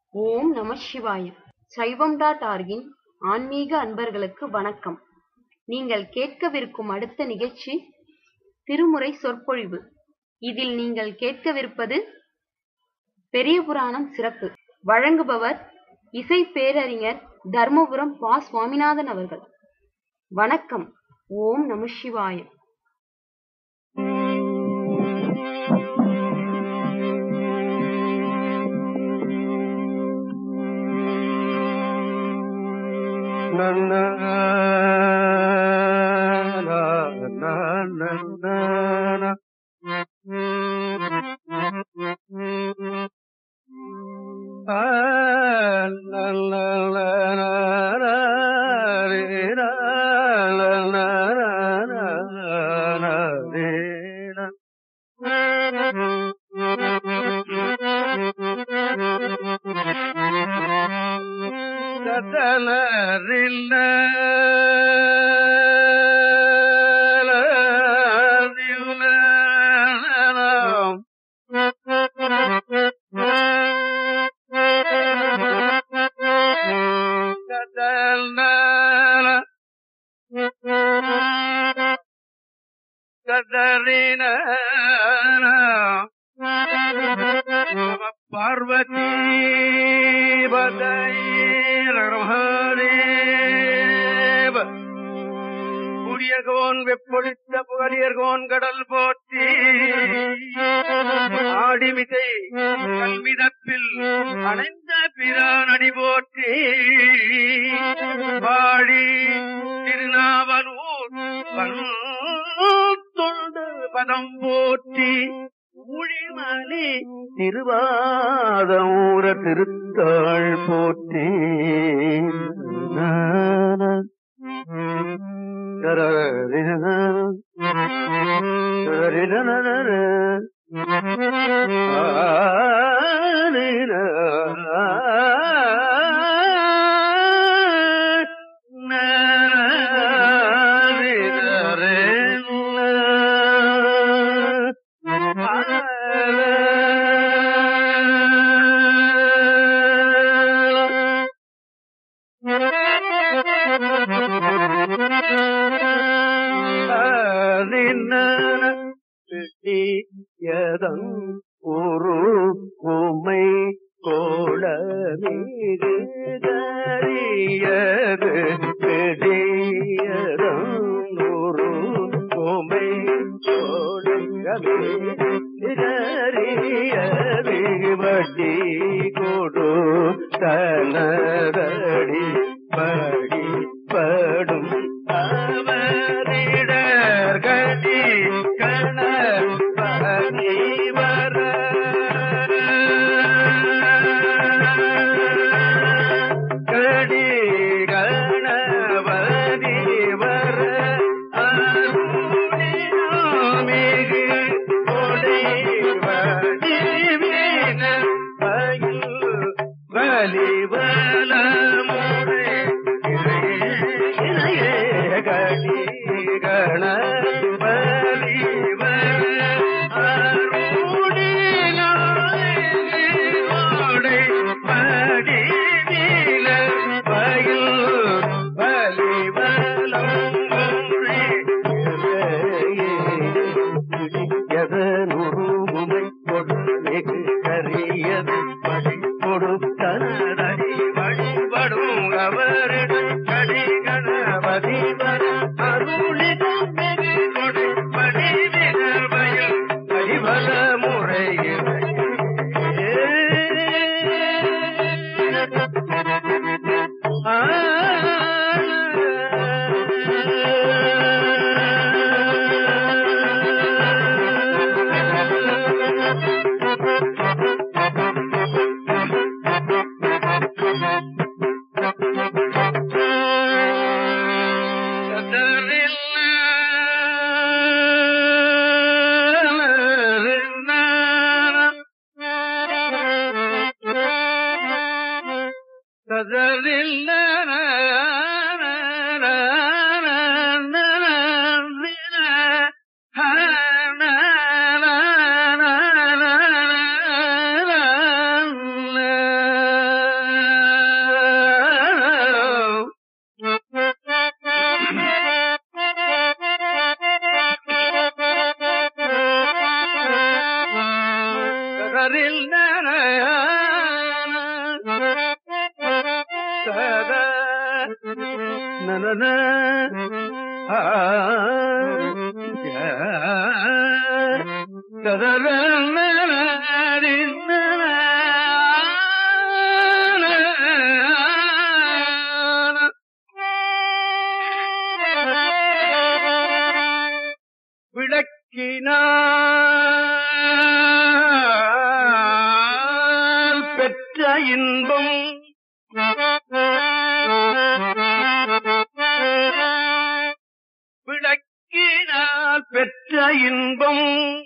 ஓம் நம சிவாய சைவம் டாட் ஆர்கின் ஆன்மீக அன்பர்களுக்கு வணக்கம் நீங்கள் கேட்கவிருக்கும் அடுத்த நிகழ்ச்சி திருமுறை சொற்பொழிவு இதில் நீங்கள் கேட்கவிருப்பது பெரிய புராணம் சிறப்பு வழங்குபவர் இசை பேரறிஞர் தர்மபுரம் பா சுவாமிநாதன் அவர்கள் வணக்கம் ஓம் நம சிவாய பார்வதி புரியர்கோன் வெப்பொழித்த புகழியர்கோன் கடல் போற்றி ஆடிமிசை கல்விதப்பில் அணைந்த பிரான் அடி போற்றி பாடி திருநாவலூர் தொண்டு பதம் போற்றி ஊழிமணி திருவாதூர திருத்தாள் போற்றி எதன் ஒரு உமை கோளமீது கரியது பெரியதன் ஒரு உமை கோளமீது வட்டி கொடு தனதடி படி படும் அவரிடர் கடி கண பதி வர கடி கணபதி வர அருணிமிகு கொடை வடி வீண பயில் வலி வல முறை கடி கண பலி அருணிலோடை படி நீல பயில் பலி வலம் எதனுருமை கொடுமை கரியது படி கொடுத்தனடி வழிபடும் அவரிடம் கடி கணபதி வர அருளிடம் வெகு கொடை படி விரல் பயில் பரிவல முறையில் தத நனன ஆ யா. ததர நனரி விளக்கினால் பெற்ற இன்பம் விளக்கினால் பெற்ற இன்பம்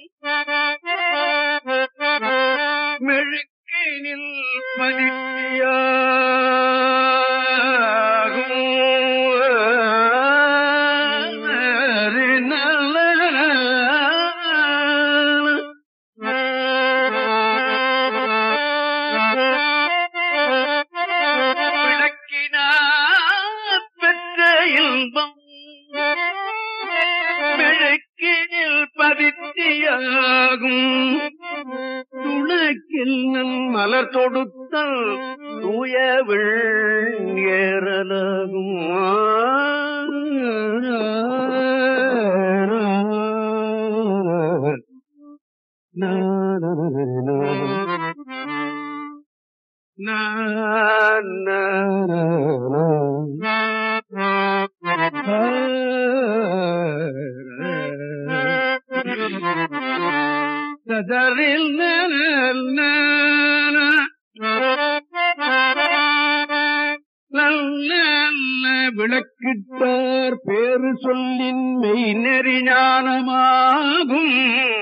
மெழுக்கினில் விளக்கினார் பெற்ற இன்பம் மெழுக்கினில் பதித்தியாகும் துணக்கில் நன் மலர் தொடுத்தல் தூயவிள் ஏறலாகும் சதரில் விளக்கிட்டார் பேரு சொல்லின் மெய் நெறி ஞானமாகும்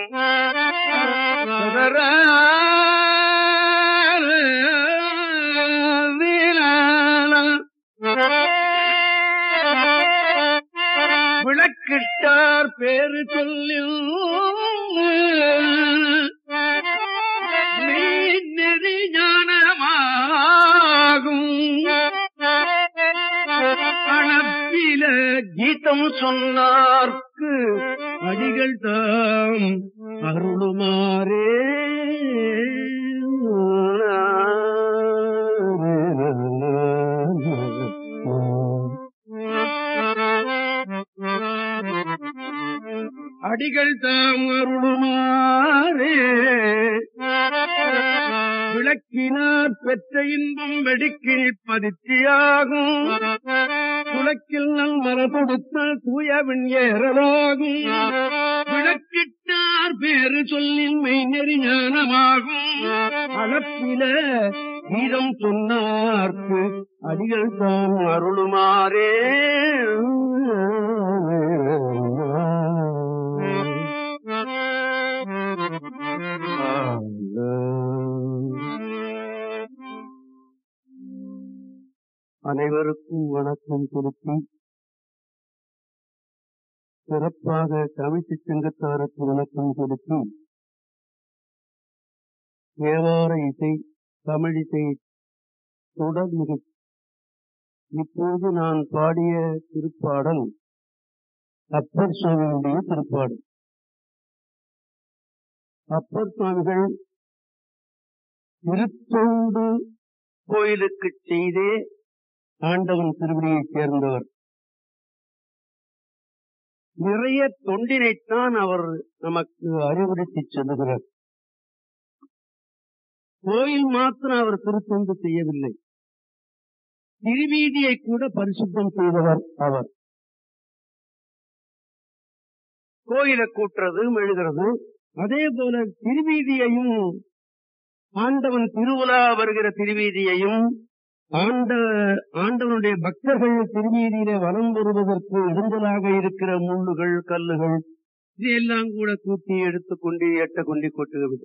விளக்கிட்டார் பேரு சொல்லில் மெய் நெறி ஞானமாகும் அணப்பில கீதம் சொன்னார்க்கு அடிகள் தாம் அருளுமாறே அடிகள் தாம் அருளுமாறே விளக்கினார் பெற்ற இன்பம் வெடிக்கில் பதித்தியாகும் குளக்கில் நல் மரபொடுத்த தூயவின் ஏறலாகும் விளக்கிட்டார் பேரு சொல்லின் மெய்நெறி ஞானமாகும் அளப்பில கீதம் சொன்னார்க்கு அடிகள் தான் அருளுமாறே அனைவருக்கும் வணக்கம் திருப்பி சிறப்பாக கமிட்டி சங்கத்தாருக்கு வணக்கம் திருப்பி தேவார இசை தமிழிசை தொடர் நிகழ்ச்சி இப்போது நான் பாடிய திருப்பாடல் அப்பர் சுவாமியுடைய திருப்பாடல் அப்பர் சுவாமிகள் திருத்தொண்டு கோயிலுக்கு செய்தே ஆண்டவன் திருவடியைச் சேர்ந்தவர் நிறைய தொண்டினைத்தான் அவர் நமக்கு அறிவுறுத்திச் சொல்லுகிறார் கோயில் மாத்திரம் அவர் திருத்தொண்டு செய்யவில்லை திருவீதியை கூட பரிசுத்தம் செய்தவர் அவர் கோயிலை கூட்டுறது மெழுகிறது அதே போல திருவீதியையும் ஆண்டவன் திருவிழா வருகிற திருவீதியையும் ஆண்ட ஆண்டவனுடைய பக்தர்கள் திருவீதியிலே வலம் வருவதற்கு இடுதலாக இருக்கிற முள்ளுகள் கல்லுகள் இதையெல்லாம் கூட கூட்டி எடுத்துக்கொண்டு எட்ட கொண்டு கொட்டுகிறது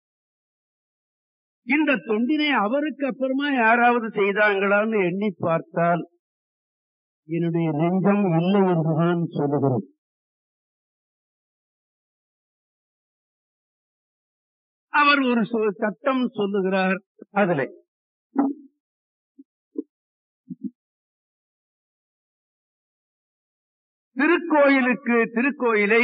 இந்த தொண்டினை அவருக்கு அப்புறமா யாராவது செய்தாங்களான்னு எண்ணி பார்த்தால் என்னுடைய நெஞ்சம் இல்லை என்றுதான் சொல்லுகிறோம் அவர் ஒரு சொ- சட்டம் சொல்லுகிறார் அதிலே திருக்கோயிலுக்கு திருக்கோயிலை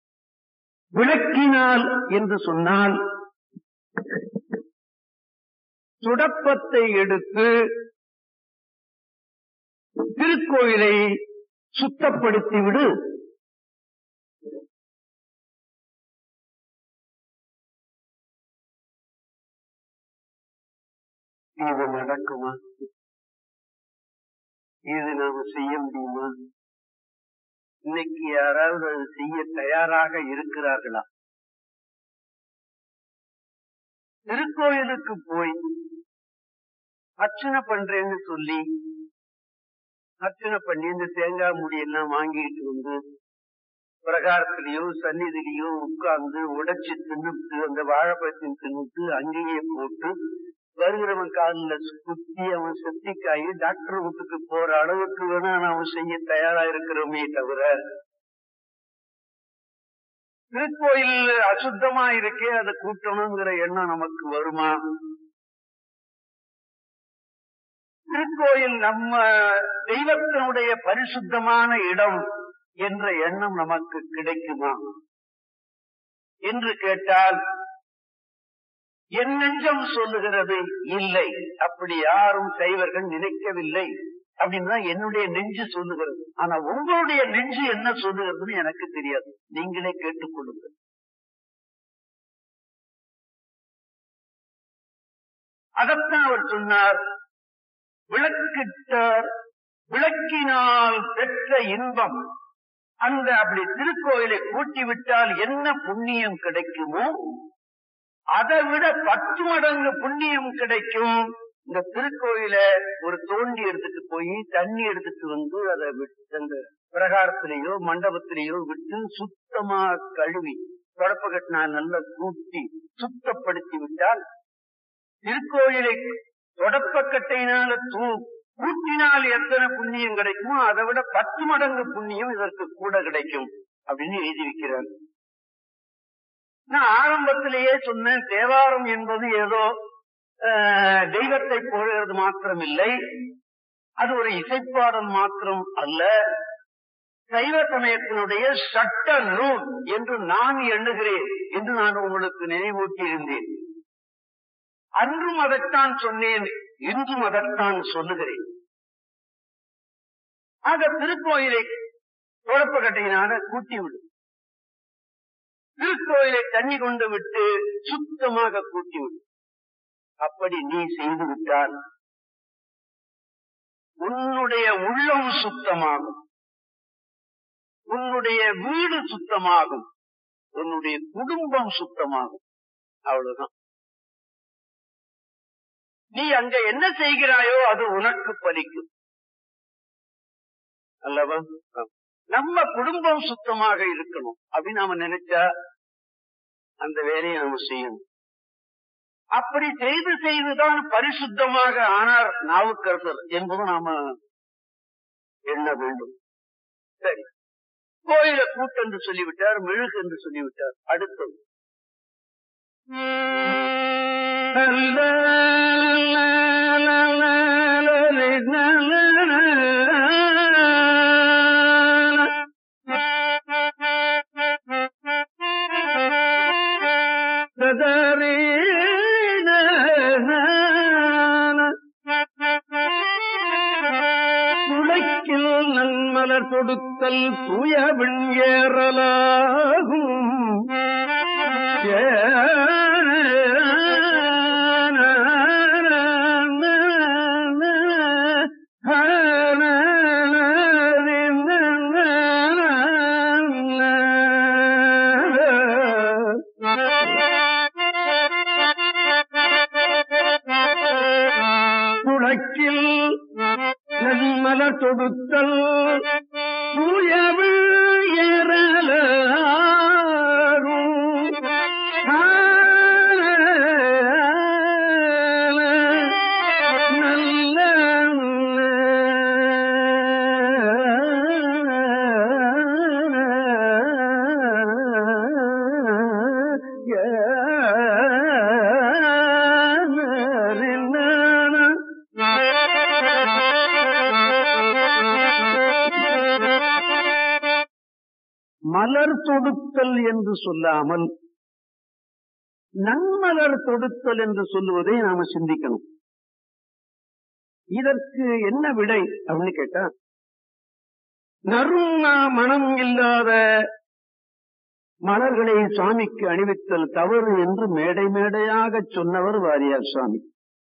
விளக்கினால் என்று சொன்னால் துடப்பத்தை எடுத்து திருக்கோயிலை சுத்தப்படுத்தி விடு இது நடக்குமா இது நாம செய்ய முடியுமா இன்னைக்கு யாராவது அது செய்ய தயாராக இருக்கிறார்களா திருக்கோயிலுக்கு போய் அர்ச்சனை பண்றேன்னு சொல்லி அர்ச்சனை பண்ணி இந்த தேங்காய் முடியெல்லாம் வாங்கிட்டு வந்து பிரகாரத்திலேயோ சந்நிதியிலையோ உட்கார்ந்து உடைச்சு தின்னுட்டு அந்த வாழைப்பழத்தையும் தின்னுட்டு அங்கேயே போட்டு வருகிறவன் காலில் குத்தி அவன் செத்திக்காயி டாக்டர் வீட்டுக்கு போற அளவுக்கு வேணா நாம செய்ய தயாரா இருக்கிறோமே தவிர திருக்கோயில் அசுத்தமா இருக்கே அதை கூட்டணுங்கிற எண்ணம் நமக்கு வருமா திருக்கோயில் நம்ம தெய்வத்தினுடைய பரிசுத்தமான இடம் என்ற எண்ணம் நமக்கு கிடைக்குமா என்று கேட்டால் என் நெஞ்சம் சொல்லுகிறது இல்லை அப்படி யாரும் சைவர்கள் நினைக்கவில்லை அப்படின்னு தான் என்னுடைய நெஞ்சு சொல்லுகிறது ஆனா உங்களுடைய நெஞ்சு என்ன சொல்லுகிறதுன்னு எனக்கு தெரியாது நீங்களே கேட்டுக்கொள்ளுங்கள் அதத்தான் அவர் சொன்னார் விளக்கிட்டார் விளக்கினால் பெற்ற இன்பம் அந்த அப்படி திருக்கோயிலை கூட்டி விட்டால் என்ன புண்ணியம் கிடைக்குமோ அதை விட பத்து மடங்கு புண்ணியம் கிடைக்கும் இந்த திருக்கோயில ஒரு தோண்டி எடுத்துட்டு போய் தண்ணி எடுத்துட்டு வந்து அதை விட்டு அந்த பிரகாரத்திலேயோ மண்டபத்திலேயோ விட்டு சுத்தமா கழுவி தொடப்ப கட்டினா நல்லா கூட்டி சுத்தப்படுத்தி விட்டால் திருக்கோயிலை தொடப்பக்கட்டையினால தூ கூட்டினால் எத்தனை புண்ணியம் கிடைக்குமோ அதை விட பத்து மடங்கு புண்ணியம் இதற்கு கூட கிடைக்கும் அப்படின்னு எழுதி வைக்கிறார் நான் ஆரம்பத்திலேயே சொன்னேன் தேவாரம் என்பது ஏதோ தெய்வத்தை போகிறது மாத்திரம் இல்லை அது ஒரு இசைப்பாடல் மாத்திரம் அல்ல சைவ சமயத்தினுடைய சட்ட நூல் என்று நான் எண்ணுகிறேன் என்று நான் உங்களுக்கு நினைவூட்டி இருந்தேன் அன்றும் அதைத்தான் சொன்னேன் இன்றும் அதைத்தான் சொல்லுகிறேன் ஆக திருக்கோயிலை குழப்பக்கட்டையினால கூட்டி விடு திருக்கோயிலை தண்ணி கொண்டு விட்டு சுத்தமாக கூட்டி விடு அப்படி நீ செய்து விட்டால் உன்னுடைய உள்ளம் சுத்தமாகும் உன்னுடைய வீடு சுத்தமாகும் உன்னுடைய குடும்பம் சுத்தமாகும் அவ்வளவுதான் நீ அங்க என்ன செய்கிறாயோ அது உனக்கு பலிக்கும் அல்லவா நம்ம குடும்பம் சுத்தமாக இருக்கணும் அப்படின்னு நாம நினைச்சா அந்த வேலையை நம்ம செய்யணும் அப்படி செய்து செய்துதான் பரிசுத்தமாக ஆனார் நாவுக்கரசர் என்பது நாம எண்ண வேண்டும் சரி கோயில கூட்டு என்று சொல்லிவிட்டார் மெழுகு என்று சொல்லிவிட்டார் அடுத்தது துளைக்கில் நன்மலர் தொடுத்தல் தூய விண்யேறலாகும் துளக்கில் நன்மலர் தொடுத்தல் தூயவில் ஏறலாகும் நல்ல மலர் தொடுத்தல் என்று சொல்லாமல் நன்மலர் தொடுத்தல் என்று சொல்லுவதை நாம சிந்திக்கணும் இதற்கு என்ன விடை அப்படின்னு கேட்டா நறும் மனம் இல்லாத மலர்களை சுவாமிக்கு அணிவித்தல் தவறு என்று மேடை மேடையாக சொன்னவர் வாரியார் சுவாமி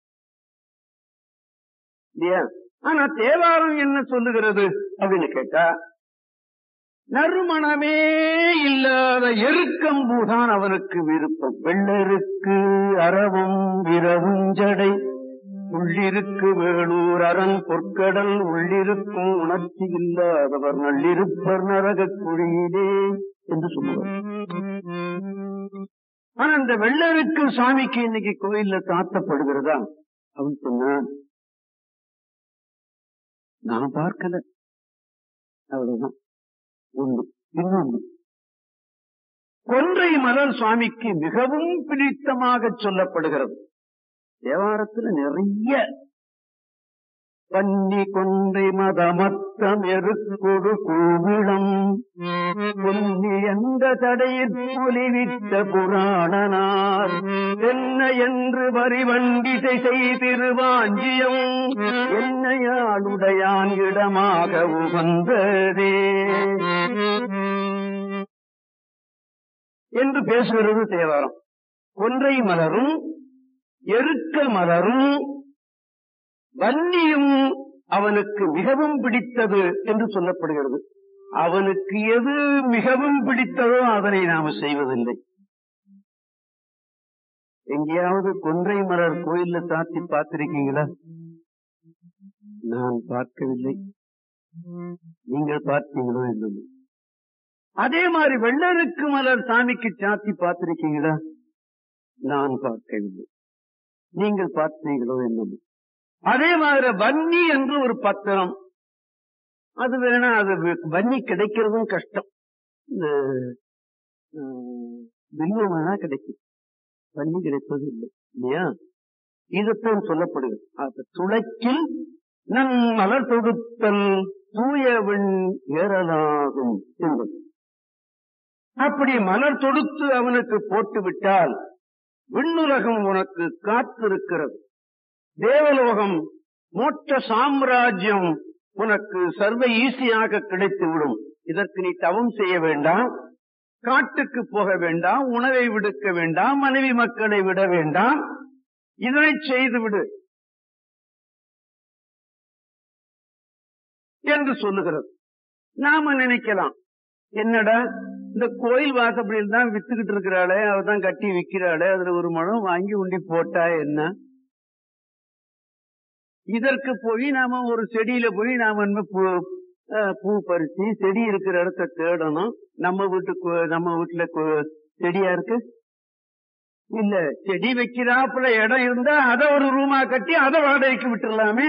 இல்லையா ஆனா தேவாரம் என்ன சொல்லுகிறது அப்படின்னு கேட்டா நறுமணமே இல்லாத எருக்கம்பூதான் அவனுக்கு விருப்பம் வெள்ளருக்கு அறவும் விரவுஞ்சடை உள்ளிருக்கு வேளூர் அரண் பொற்கடல் உள்ளிருக்கும் உணர்ச்சி இல்லாதவர் நள்ளிருப்பர் நரகக் குழியிலே என்று சொல்லுவார் ஆனா அந்த வெள்ளருக்கு சுவாமிக்கு இன்னைக்கு கோயில்ல தாத்தப்படுகிறதா அப்படின்னு சொன்ன நான் பார்க்கல அவ்வளவுதான் ஒன்று இன்னொன்று கொன்றை மலர் சுவாமிக்கு மிகவும் பிடித்தமாக சொல்லப்படுகிறது தேவாரத்துல நிறைய பன்னி கொன்றை மதமத்தம் எருக்கொடு கூவிடம் பொன்னி எந்த தடையில் புலிவிட்ட புராணனார் என்ன என்று வரிவண்டிசை செய்திருவாஞ்சியம் என்னையாளுடையான் இடமாக உகந்ததே என்று பேசுகிறது தேவாரம் கொன்றை மலரும் எருக்க மலரும் வன்னியும் அவனுக்கு மிகவும் பிடித்தது என்று சொல்லப்படுகிறது அவனுக்கு எது மிகவும் பிடித்ததோ அதனை நாம் செய்வதில்லை எங்கேயாவது கொன்றை மலர் கோயில்ல சாத்தி பார்த்திருக்கீங்களா நான் பார்க்கவில்லை நீங்கள் பார்த்தீங்களோ என்னமோ அதே மாதிரி வெள்ளருக்கு மலர் சாமிக்கு சாத்தி பார்த்திருக்கீங்களா நான் பார்க்கவில்லை நீங்கள் பார்த்தீங்களோ என்னமோ அதே மாதிரி வன்னி என்று ஒரு பத்திரம் அது வேணா அது வன்னி கிடைக்கிறதும் கஷ்டம் இந்த பில்வம் வேணா கிடைக்கும் வன்னி கிடைப்பது இல்லை இல்லையா இதுதான் சொல்லப்படுகிறது அது துளைக்கில் நன் மலர் தொடுத்தல் தூயவன் ஏறலாகும் என்பது அப்படி மலர் தொடுத்து அவனுக்கு போட்டு விட்டால் விண்ணுலகம் உனக்கு காத்திருக்கிறது தேவலோகம் மோட்ச சாம்ராஜ்யம் உனக்கு சர்வ ஈஸியாக கிடைத்துவிடும் இதற்கு நீ தவம் செய்ய வேண்டாம் காட்டுக்கு போக வேண்டாம் உணவை விடுக்க வேண்டாம் மனைவி மக்களை விட வேண்டாம் இதனை செய்துவிடு என்று சொல்லுகிறது நாம நினைக்கலாம் என்னடா இந்த கோயில் வாசப்படியில் தான் வித்துக்கிட்டு இருக்கிறாளே அவதான் கட்டி விக்கிறாளே அதுல ஒரு மனம் வாங்கி உண்டி போட்டா என்ன இதற்கு போய் நாம ஒரு செடியில போய் நாம பூ பூ பறிச்சு செடி இருக்கிற இடத்த தேடணும் நம்ம வீட்டுக்கு நம்ம வீட்டுல செடியா இருக்கு இல்ல செடி வைக்கிறாப்புல இடம் இருந்தா அதை ஒரு ரூமா கட்டி அதை வாடகைக்கு விட்டுடலாமே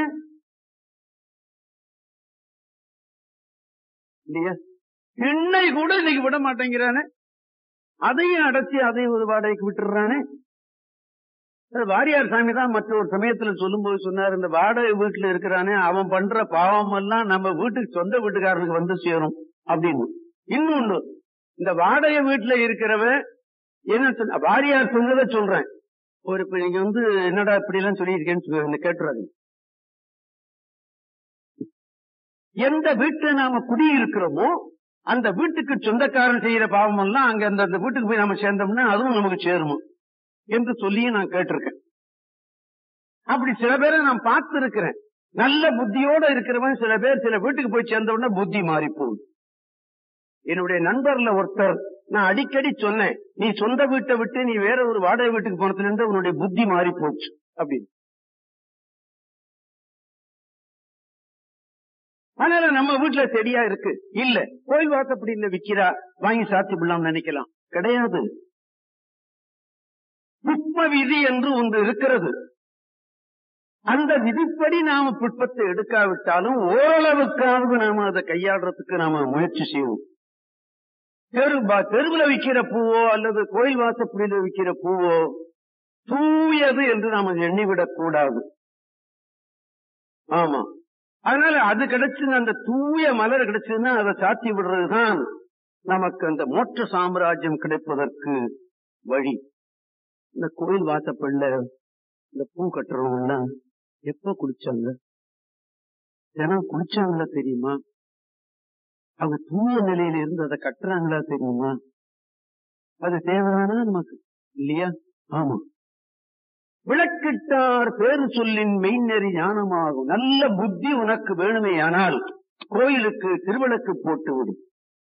இல்லையா திண்ணை கூட இன்னைக்கு விட மாட்டேங்கிறானே அதையும் அடைச்சி அதையும் ஒரு வாடகைக்கு விட்டுறானே வாரியார் சாமி தான் மற்ற ஒரு சமயத்துல சொல்லும்போது சொன்னார் இந்த வாடகை வீட்டுல இருக்கிறானே அவன் பண்ற பாவம் எல்லாம் நம்ம வீட்டுக்கு சொந்த வீட்டுக்காரனுக்கு வந்து சேரும் அப்படின்னு இன்னொன்னு இந்த வாடகை வீட்டுல இருக்கிறவன் என்ன சொன்ன வாரியார் சொன்னதை சொல்றேன் ஒரு இப்ப நீங்க வந்து என்னடா இப்படி எல்லாம் சொல்லியிருக்கேன்னு கேட்டுறாங்க எந்த வீட்டுல நாம குடியிருக்கிறோமோ அந்த வீட்டுக்கு சொந்தக்காரன் செய்யற பாவம் எல்லாம் அங்க அந்த வீட்டுக்கு போய் நம்ம சேர்ந்தோம்னா அதுவும் நமக்கு சேருமோ என்று சொல்லியும் நான் கேட்டிருக்கேன் அப்படி சில பேரை நான் பார்த்து இருக்கிறேன் நல்ல புத்தியோட இருக்கிறவன் சில பேர் சில வீட்டுக்கு போய் சேர்ந்த உடனே புத்தி மாறி போகுது என்னுடைய நண்பர்ல ஒருத்தர் நான் அடிக்கடி சொன்னேன் நீ சொந்த வீட்டை விட்டு நீ வேற ஒரு வாடகை வீட்டுக்கு போனதுல இருந்து உன்னுடைய புத்தி மாறி போச்சு அப்படின்னு அதனால நம்ம வீட்டுல செடியா இருக்கு இல்ல கோயில் வாசப்படி இல்ல விக்கிறா வாங்கி சாத்தி விடலாம் நினைக்கலாம் கிடையாது புஷ்ப விதி என்று ஒன்று இருக்கிறது அந்த விதிப்படி நாம புஷ்பத்தை எடுக்காவிட்டாலும் ஓரளவுக்காவது நாம அதை கையாடுறதுக்கு நாம முயற்சி செய்வோம் தெரு தெருவில் விற்கிற பூவோ அல்லது கோயில் வாசப்படியில விற்கிற பூவோ தூயது என்று நாம எண்ணிவிடக் கூடாது ஆமா அதனால அது கிடைச்சு அந்த தூய மலர் கிடைச்சதுன்னா அதை சாத்தி விடுறதுதான் நமக்கு அந்த மோட்ச சாம்ராஜ்யம் கிடைப்பதற்கு வழி இந்த கோயில் வாசப்பள்ள இந்த பூ கட்டுறவங்க எல்லாம் எப்ப குடிச்சாங்க தினம் குளிச்சாங்களா தெரியுமா அவங்க தூய நிலையில இருந்து அதை கட்டுறாங்களா தெரியுமா அது தேவைதானா நமக்கு இல்லையா ஆமா விளக்கிட்டார் பேரு சொல்லின் மெய்நெறி ஞானமாகும் நல்ல புத்தி உனக்கு வேணுமே ஆனால் கோயிலுக்கு திருவிளக்கு போட்டு விடும்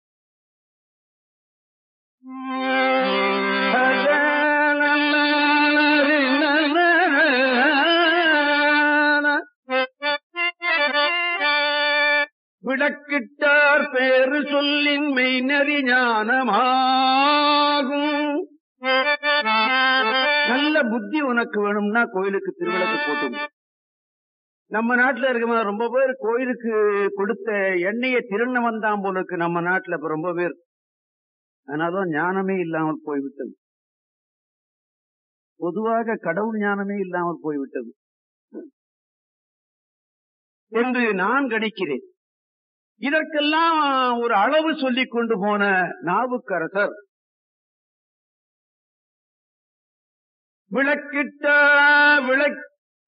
விளக்கிட்டார் பேரு சொல்லின் மெய்நெறி ஞானமாகும் நல்ல புத்தி உனக்கு வேணும்னா கோயிலுக்கு திருவிளக்கு போட்டு நம்ம நாட்டுல இருக்க ரொம்ப பேர் கோயிலுக்கு கொடுத்த எண்ணெயை திருண்ண வந்தான் போல இருக்கு நம்ம நாட்டுல இப்ப ரொம்ப பேர் அதனாலதான் ஞானமே இல்லாமல் போய்விட்டது பொதுவாக கடவுள் ஞானமே இல்லாமல் போய்விட்டது என்று நான் கணிக்கிறேன் இதற்கெல்லாம் ஒரு அளவு சொல்லிக் கொண்டு போன நாவுக்கரசர் விளக்கிட்ட விளக்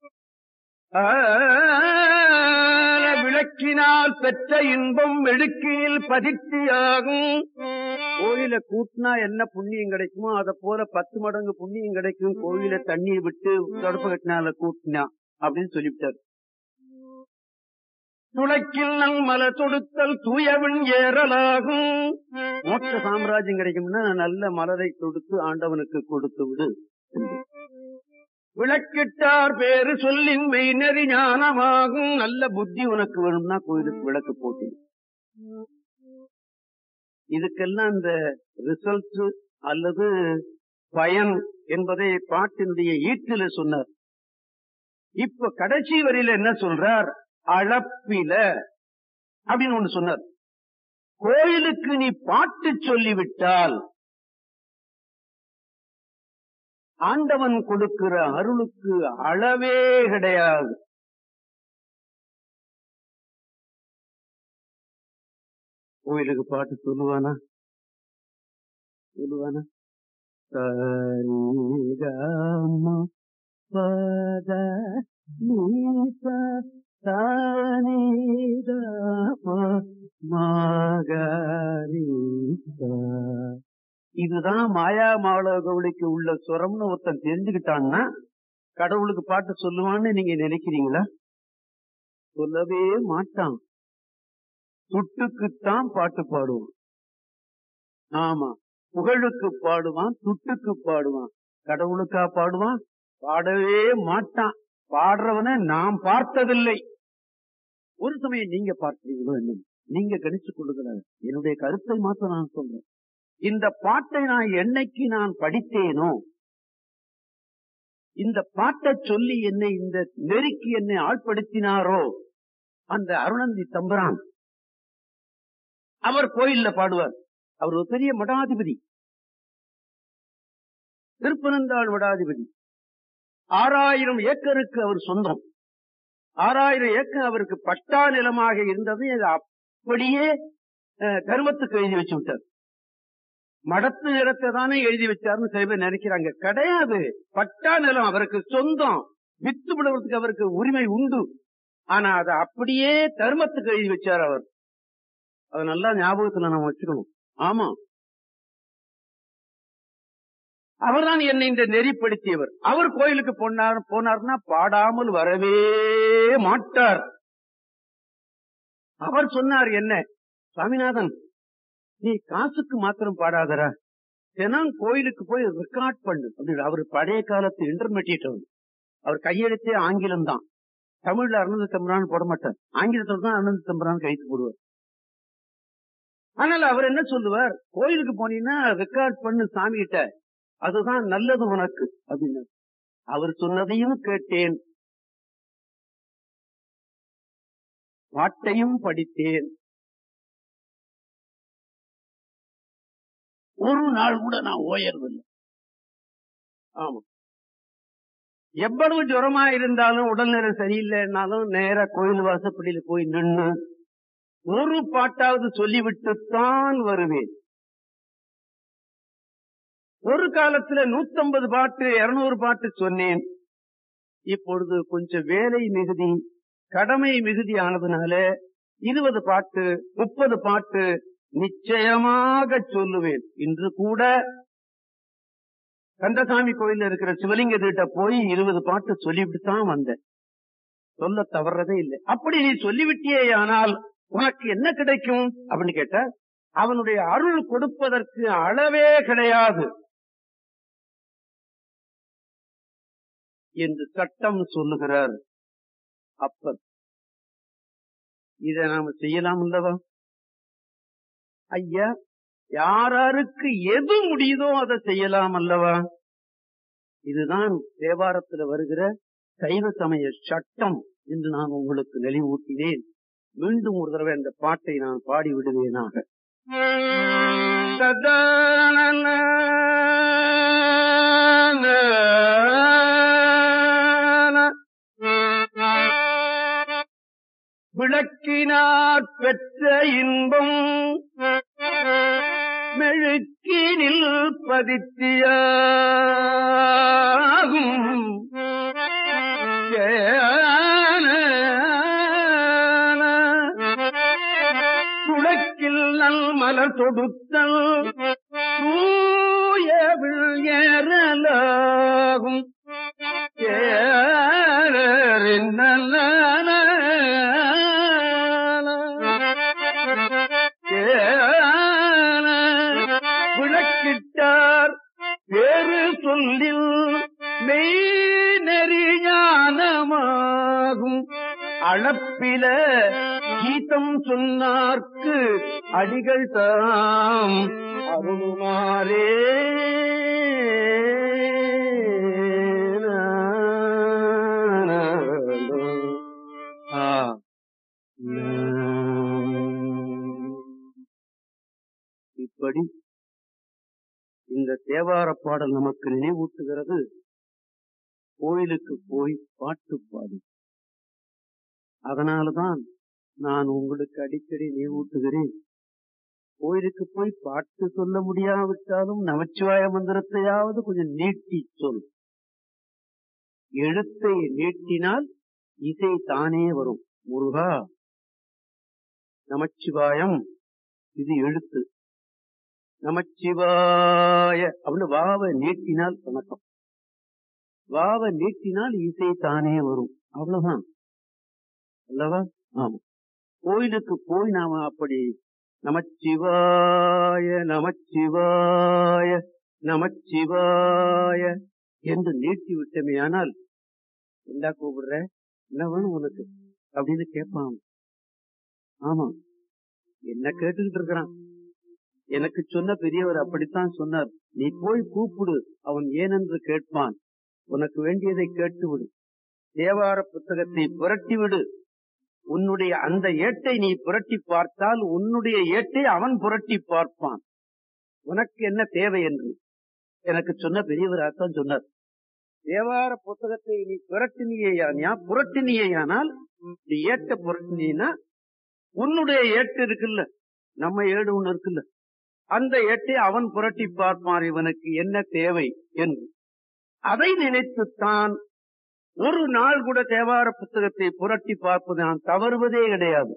விளக்கினால் பெற்ற இன்பம் வெடுக்கியில் பதிர்ச்சியாகும் கோயில கூட்டினா என்ன புண்ணியம் கிடைக்குமோ அத போல பத்து மடங்கு புண்ணியம் கிடைக்கும் கோயில தண்ணீர் விட்டு தடுப்பு கட்டினால கூட்டினா அப்படின்னு சொல்லிவிட்டார் துளைக்கில் நல் மல தொடுத்தல் தூயவன் ஏறலாகும் மோட்ச சாம்ராஜ்யம் கிடைக்கும்னா நல்ல மலரை தொடுத்து ஆண்டவனுக்கு கொடுத்து விடு விளக்கிட்டார் பேரு சொல்லின் மெய்நெறி ஞானமாகும் நல்ல புத்தி உனக்கு வேணும்னா கோயிலுக்கு விளக்கு போட்டு இதுக்கெல்லாம் இந்த ரிசல்ட் அல்லது பயன் என்பதை பாட்டினுடைய ஈட்டில சொன்னார் இப்ப கடைசி வரியில என்ன சொல்றார் அளப்பில அப்படின்னு ஒண்ணு சொன்னார் கோயிலுக்கு நீ பாட்டு சொல்லிவிட்டால் ஆண்டவன் கொடுக்கிற அருளுக்கு அளவே கிடையாது கோயிலுக்கு பாட்டு சொல்லுவானா சொல்லுவானா சரிகம பத நீச இதுதான் மாயா மாவள கவுளிக்கு உள்ள சுரம்னு ஒருத்தன் தெரிஞ்சுக்கிட்டான்னா கடவுளுக்கு பாட்டு சொல்லுவான்னு நீங்க நினைக்கிறீங்களா சொல்லவே மாட்டான் துட்டுக்குத்தான் பாட்டு பாடுவான் ஆமா புகழுக்கு பாடுவான் துட்டுக்கு பாடுவான் கடவுளுக்கா பாடுவான் பாடவே மாட்டான் பாடுறவனை நாம் பார்த்ததில்லை ஒரு சமயம் நீங்க பார்த்தீங்களோ என்ன நீங்க கணிச்சு கொள்ளுகிறார் என்னுடைய கருத்தை மாத்த நான் சொல்றேன் இந்த பாட்டை நான் என்னைக்கு நான் படித்தேனோ இந்த பாட்டை சொல்லி என்னை இந்த நெருக்கி என்னை ஆட்படுத்தினாரோ அந்த அருணந்தி தம்பரான் அவர் கோயில்ல பாடுவார் அவர் ஒரு பெரிய மடாதிபதி திருப்பனந்தாள் மடாதிபதி ஆறாயிரம் ஏக்கருக்கு அவர் சொந்தம் ஆறாயிரம் ஏக்கர் அவருக்கு பட்டா நிலமாக இருந்தது அது அப்படியே கருமத்துக்கு எழுதி வச்சு விட்டார் மடத்து நிலத்தை தானே எழுதி வச்சாருன்னு சில பேர் நினைக்கிறாங்க கிடையாது பட்டா நிலம் அவருக்கு சொந்தம் வித்து விடுவதற்கு அவருக்கு உரிமை உண்டு ஆனா அதை அப்படியே தர்மத்துக்கு எழுதி வச்சார் அவர் அதை நல்லா ஞாபகத்துல நம்ம வச்சுக்கணும் ஆமா அவர்தான் என்னை இந்த நெறிப்படுத்தியவர் அவர் கோயிலுக்கு போனார் போனார்னா பாடாமல் வரவே மாட்டார் அவர் சொன்னார் என்ன சாமிநாதன் நீ காசுக்கு மாத்திரம் பாடாதரா தினம் கோயிலுக்கு போய் ரெக்கார்ட் பண்ணு அப்படின்னு அவர் பழைய காலத்து இன்டர்மீடியட் அவர் அவர் கையெழுத்தே ஆங்கிலம் தான் தமிழ்ல அருணந்த தம்பரான் போட மாட்டார் ஆங்கிலத்தில் தான் அருணந்த தம்பரான் கைத்து போடுவார் ஆனால் அவர் என்ன சொல்லுவார் கோயிலுக்கு போனீங்கன்னா ரெக்கார்ட் பண்ணு சாமி கிட்ட அதுதான் நல்லது உனக்கு அப்படின்னு அவர் சொன்னதையும் கேட்டேன் பாட்டையும் படித்தேன் ஒரு நாள் கூட நான் ஓயறதில்லை ஆமா எவ்வளவு ஜுரமா இருந்தாலும் உடல்நிலை சரியில்லைன்னாலும் நேர கோயில் வாசப்படியில போய் நின்று ஒரு பாட்டாவது சொல்லிவிட்டுத்தான் வருவேன் ஒரு காலத்துல நூத்தம்பது பாட்டு இருநூறு பாட்டு சொன்னேன் இப்பொழுது கொஞ்சம் வேலை மிகுதி கடமை மிகுதியானதுனால இருபது பாட்டு முப்பது பாட்டு நிச்சயமாக சொல்லுவேன் இன்று கூட கந்தசாமி கோயில்ல இருக்கிற சிவலிங்க கிட்ட போய் இருபது பாட்டு சொல்லிவிட்டு தான் வந்தேன் சொல்ல தவறதே இல்லை அப்படி நீ சொல்லிவிட்டியே ஆனால் உனக்கு என்ன கிடைக்கும் அப்படின்னு கேட்ட அவனுடைய அருள் கொடுப்பதற்கு அளவே கிடையாது என்று சட்டம் சொல்லுகிறார் அப்பர் இதை நாம செய்யலாம் அல்லவா ஐயா யாராருக்கு எது முடியுதோ அதை செய்யலாம் அல்லவா இதுதான் தேவாரத்தில் வருகிற சைவ சமய சட்டம் என்று நான் உங்களுக்கு நெளிவூட்டினேன் மீண்டும் ஒரு தடவை அந்த பாட்டை நான் பாடி விடுவேனாக விளக்கினார் பெற்ற இன்பம் மெழுக்கினில் பதித்தியாகும் குளக்கில் நல் மலர் தொடுத்தல் தூயவில் ஏறலாகும் ஏறின் விளக்கிட்டார் வேறு சொல்லில் மெய்நெறி ஞானமாகும் அளப்பில கீதம் சொன்னார்க்கு அடிகள் தாம் அருள்மாறே ஆ இப்படி இந்த தேவார பாடல் நமக்கு நினைவூட்டுகிறது கோயிலுக்கு போய் பாட்டு பாடு அதனாலதான் நான் உங்களுக்கு அடிக்கடி நினைவூட்டுகிறேன் கோயிலுக்கு போய் பாட்டு சொல்ல முடியாவிட்டாலும் நமச்சிவாய மந்திரத்தையாவது கொஞ்சம் நீட்டி சொல் எழுத்தை நீட்டினால் இசை தானே வரும் முருகா நமச்சிவாயம் இது எழுத்து நமச்சிவாய அப்படின்னு வாவ நீட்டினால் வணக்கம் வாவ நீட்டினால் இசை தானே வரும் அவ்வளவுதான் அல்லவா ஆமா கோயிலுக்கு போய் நாம அப்படி நமச்சிவாய நமச்சிவாய நமச்சிவாய என்று நீட்டி விட்டமே ஆனால் என்ன கூப்பிடுற என்ன வேணும் உனக்கு அப்படின்னு கேட்பான் ஆமா என்ன கேட்டுக்கிட்டு இருக்கிறான் எனக்கு சொன்ன பெரியவர் அப்படித்தான் சொன்னார் நீ போய் கூப்பிடு அவன் ஏனென்று கேட்பான் உனக்கு வேண்டியதை கேட்டுவிடு தேவார புத்தகத்தை புரட்டி விடு உன்னுடைய அந்த ஏட்டை நீ புரட்டி பார்த்தால் உன்னுடைய ஏட்டை அவன் புரட்டி பார்ப்பான் உனக்கு என்ன தேவை என்று எனக்கு சொன்ன பெரியவராகத்தான் சொன்னார் தேவார புத்தகத்தை நீ புரட்டினியா புரட்டினியானால் நீ ஏட்ட புரட்டினா உன்னுடைய ஏட்டு இருக்குல்ல நம்ம ஏடு ஒண்ணு இருக்குல்ல அந்த ஏட்டை அவன் புரட்டி பார்ப்பான் இவனுக்கு என்ன தேவை என்று அதை நினைத்துத்தான் ஒரு நாள் கூட தேவார புத்தகத்தை புரட்டி பார்ப்பது நான் தவறுவதே கிடையாது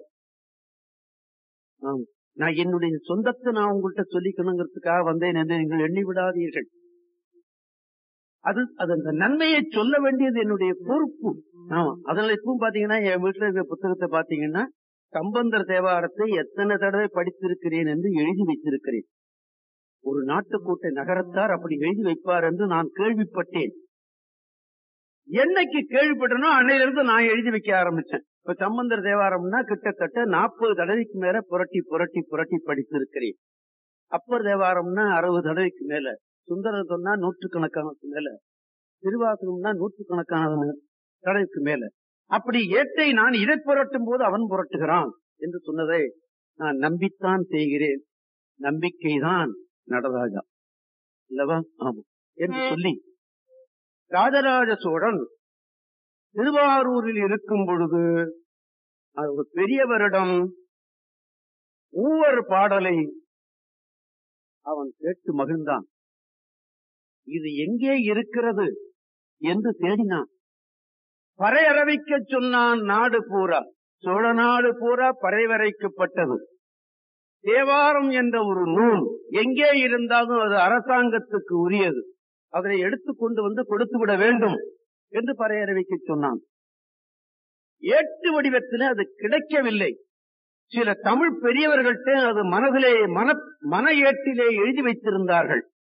ஆம். நான் என்னுடைய சொந்தத்தை நான் உங்கள்கிட்ட சொல்லிக்கணுங்கிறதுக்காக வந்தேன் என்று நீங்கள் எண்ணி விடாதீர்கள் அது அது அந்த நன்மையை சொல்ல வேண்டியது என்னுடைய பொறுப்பு ஆமா அதனால இப்பவும் பாத்தீங்கன்னா என் வீட்டுல இருக்கிற புத்தகத்தை பாத்தீங்கன்னா கம்பந்தர் தேவாரத்தை எத்தனை தடவை படித்திருக்கிறேன் என்று எழுதி வைத்திருக்கிறேன் ஒரு நாட்டுக்கோட்டை நகரத்தார் அப்படி எழுதி வைப்பார் என்று நான் கேள்விப்பட்டேன் என்னைக்கு கேள்விப்பட்டனோ அன்னையிலிருந்து நான் எழுதி வைக்க ஆரம்பிச்சேன் இப்ப சம்பந்தர் தேவாரம்னா கிட்டத்தட்ட நாற்பது தடவைக்கு மேல புரட்டி புரட்டி புரட்டி படித்திருக்கிறேன் அப்பர் தேவாரம்னா அறுபது தடவைக்கு மேல சுந்தரர் சொன்னா நூற்றுக்கணக்கானதுக்கு மேல திருவாசகம்னா நூற்றுக்கணக்கான தடவைக்கு மேல அப்படி ஏட்டை நான் இதை புரட்டும் போது அவன் புரட்டுகிறான் என்று சொன்னதை நான் நம்பித்தான் செய்கிறேன் நம்பிக்கைதான் நடராஜா இல்லவா ஆமா என்று சொல்லி ராஜராஜ சோழன் திருவாரூரில் இருக்கும் பொழுது அது ஒரு பெரியவரிடம் மூவர் பாடலை அவன் கேட்டு மகிழ்ந்தான் இது எங்கே இருக்கிறது என்று தேடினான் பறையறவிக்க சொன்னான் நாடு பூரா சோழ நாடு பூரா பறைவரைக்கப்பட்டது தேவாரம் என்ற ஒரு நூல் எங்கே இருந்தாலும் அது அரசாங்கத்துக்கு உரியது அதனை எடுத்துக்கொண்டு வந்து கொடுத்து விட வேண்டும் என்று பறையறவிக்க சொன்னான் ஏட்டு வடிவத்தில் அது கிடைக்கவில்லை சில தமிழ் பெரியவர்கள்ட்ட அது மனதிலே மன மன ஏட்டிலே எழுதி வைத்திருந்தார்கள்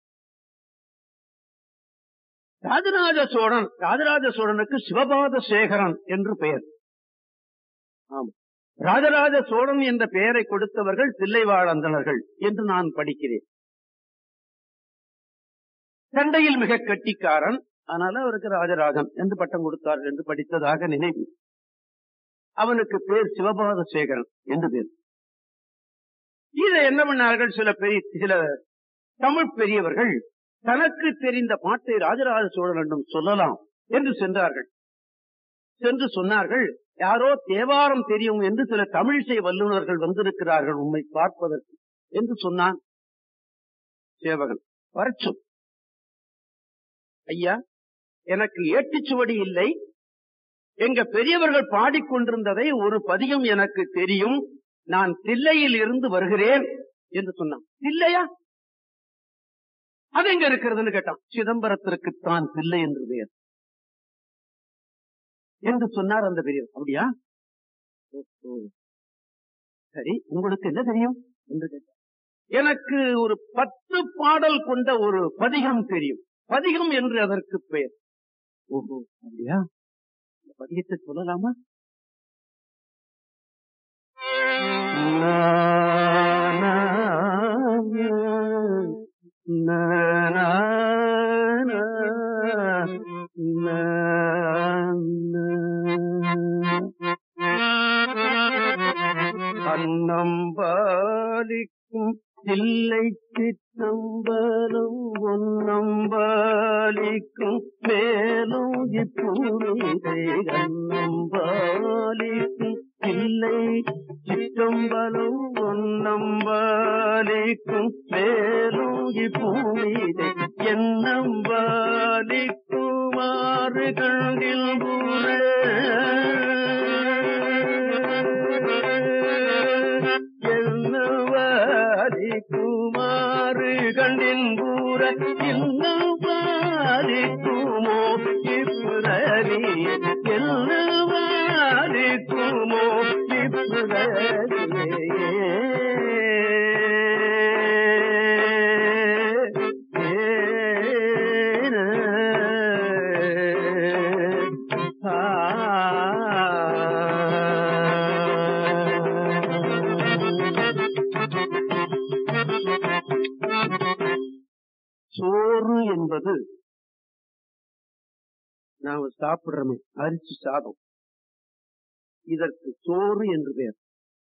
ராஜராஜ சோழன் ராஜராஜ சோழனுக்கு சிவபாத சேகரன் என்று பெயர் ஆம் ராஜராஜ சோழன் என்ற பெயரை கொடுத்தவர்கள் தில்லைவாழந்தனர்கள் என்று நான் படிக்கிறேன் சண்டையில் மிக கட்டிக்காரன் அதனால அவருக்கு ராஜராஜன் என்று பட்டம் கொடுத்தார்கள் என்று படித்ததாக நினைவு அவனுக்கு பேர் சிவபாத சேகரன் என்று பேர் இதை என்ன பண்ணார்கள் சில பெரிய சில தமிழ் பெரியவர்கள் தனக்கு தெரிந்த பாட்டை ராஜராஜ சோழனிடம் சொல்லலாம் என்று சென்றார்கள் சென்று சொன்னார்கள் யாரோ தேவாரம் தெரியும் என்று சில தமிழிசை வல்லுநர்கள் வந்திருக்கிறார்கள் உண்மை பார்ப்பதற்கு என்று சொன்னான் சேவகன் வரச்சும் ஐயா எனக்கு ஏட்டுச்சுவடி இல்லை எங்க பெரியவர்கள் பாடிக்கொண்டிருந்ததை ஒரு பதியம் எனக்கு தெரியும் நான் தில்லையில் இருந்து வருகிறேன் என்று சொன்னான் தில்லையா அது எங்க இருக்கிறதுன்னு கேட்டான் சிதம்பரத்திற்குத்தான் தில்லை என்று பெயர் என்று சொன்னார் அந்த பெரியவர் அப்படியா ஓ, சரி உங்களுக்கு என்ன தெரியும் என்று கேட்டார் எனக்கு ஒரு பத்து பாடல் கொண்ட ஒரு பதிகம் தெரியும் பதிகம் என்று அதற்கு பெயர் ஓஹோ அப்படியா இந்த பதிகத்தை சொல்லலாமா அன்னம்பாலிக்கும் இல்லை சித்தம்பலம் ஒன்னம்பாலிக்கும் மேலும் இப்பூரிதை அன்னம்பாலிக்கும் இல்லை சிற்றம்பலம் ஒன்னம்பாலிக்கும் மேலும் இப்பூரிதை என்னம்பாலிக்குமாறு கண்டில் என்னவாரி குமாறு கண்டின் கூற இன்னும் பாலிக்குமோ இப்புரவி என்னவாரி குமோ சோறு என்பது நாம சாப்பிடுறோமே அரிசி சாதம் இதற்கு சோறு என்று பெயர்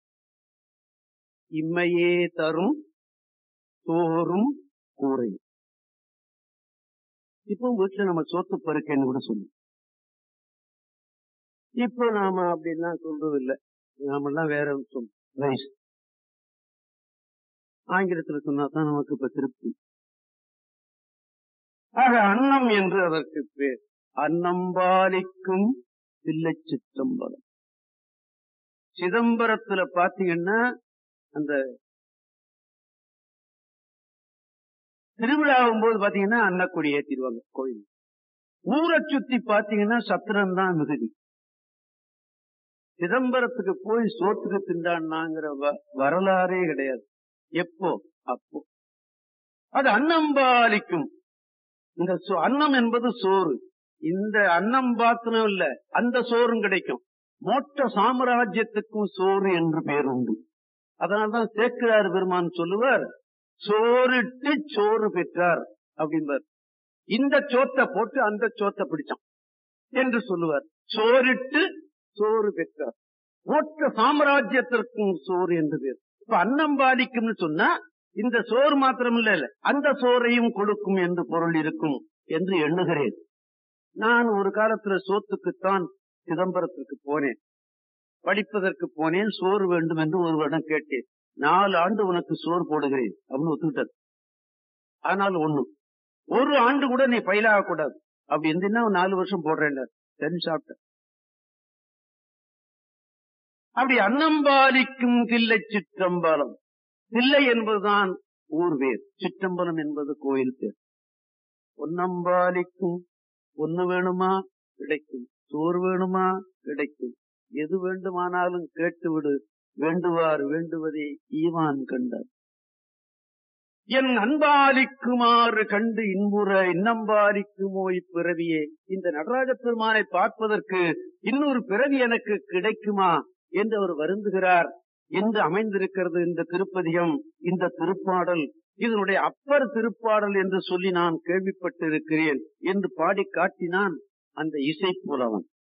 இம்மையே தரும் சோறும் கூரையும் இப்போ வீட்டுல நம்ம சோத்து பருக்கன்னு கூட சொல்லுவோம் இப்போ நாம அப்படிலாம் சொல்றது இல்ல நாமெல்லாம் வேற சொல்லும் ரைஸ் ஆங்கிலத்துல சொன்னா தான் நமக்கு இப்ப திருப்தி ஆக அன்னம் என்று அதற்கு பேர் அன்னம்பாலிக்கும் தில்லை சிற்றம்பலம் சிதம்பரத்துல பாத்தீங்கன்னா அந்த திருவிழாவும் போது பாத்தீங்கன்னா அன்னக்குடி ஏத்திடுவாங்க கோயில் ஊரை சுத்தி பாத்தீங்கன்னா சத்திரம் தான் மிகுதி சிதம்பரத்துக்கு போய் சோத்துக்கு திண்டான்னாங்கிற வ- வரலாறே கிடையாது எப்போ அப்போ அது அன்னம்பாலிக்கும் இந்த சோ- அன்னம் என்பது சோறு இந்த அன்னம் பாத்திரம் இல்ல அந்த சோறும் கிடைக்கும் மோட்ச சாம்ராஜ்யத்துக்கும் சோறு என்று பெயர் உண்டு அதனால்தான் சேக்கிரார் பெருமான் சொல்லுவார் சோறிட்டு சோறு பெற்றார் அப்படிம்பார் இந்த சோத்தை போட்டு அந்த சோத்தை பிடிச்சான் என்று சொல்லுவார் சோறிட்டு சோறு பெற்றார் மோட்ச சாம்ராஜ்யத்திற்கும் சோறு என்று பேர் இப்ப அன்னம் பாதிக்கும்னு சொன்னா இந்த சோறு மாத்திரம் இல்ல இல்ல அந்த சோறையும் கொடுக்கும் என்று பொருள் இருக்கும் என்று எண்ணுகிறேன் நான் ஒரு காலத்துல சோத்துக்குத்தான் சிதம்பரத்திற்கு போனேன் படிப்பதற்கு போனேன் சோறு வேண்டும் என்று ஒருவரிடம் கேட்டேன் நாலு ஆண்டு உனக்கு சோறு போடுகிறேன் அப்படின்னு ஒத்துக்கிட்டது ஆனால் ஒண்ணு ஒரு ஆண்டு கூட நீ பயிலாக கூடாது அப்படி இருந்தீங்கன்னா நாலு வருஷம் போடுறேன் சரி சாப்பிட்டேன் அப்படி அன்னம்பாலிக்கும் தில்லை சிற்றம்பலம் தில்லை என்பதுதான் ஊர் பேர் சிற்றம்பலம் என்பது கோயில் பேர் ஒன்னம்பாலிக்கும் ஒன்னு வேணுமா கிடைக்கும் சோறு வேணுமா கிடைக்கும் எது வேண்டுமானாலும் கேட்டுவிடு வேண்டுவார் வேண்டுவதே ஈவான் கண்டார் என் அன்பாலிக்குமாறு கண்டு இன்புற இன்னம்பாலிக்குமோ இப்பிறவியே இந்த நடராஜ பெருமானை பார்ப்பதற்கு இன்னொரு பிறவி எனக்கு கிடைக்குமா என்று அவர் வருந்துகிறார் என்று அமைந்திருக்கிறது இந்த திருப்பதிகம் இந்த திருப்பாடல் இதனுடைய அப்பர் திருப்பாடல் என்று சொல்லி நான் கேள்விப்பட்டிருக்கிறேன் என்று பாடி காட்டினான் அந்த இசை புலவன்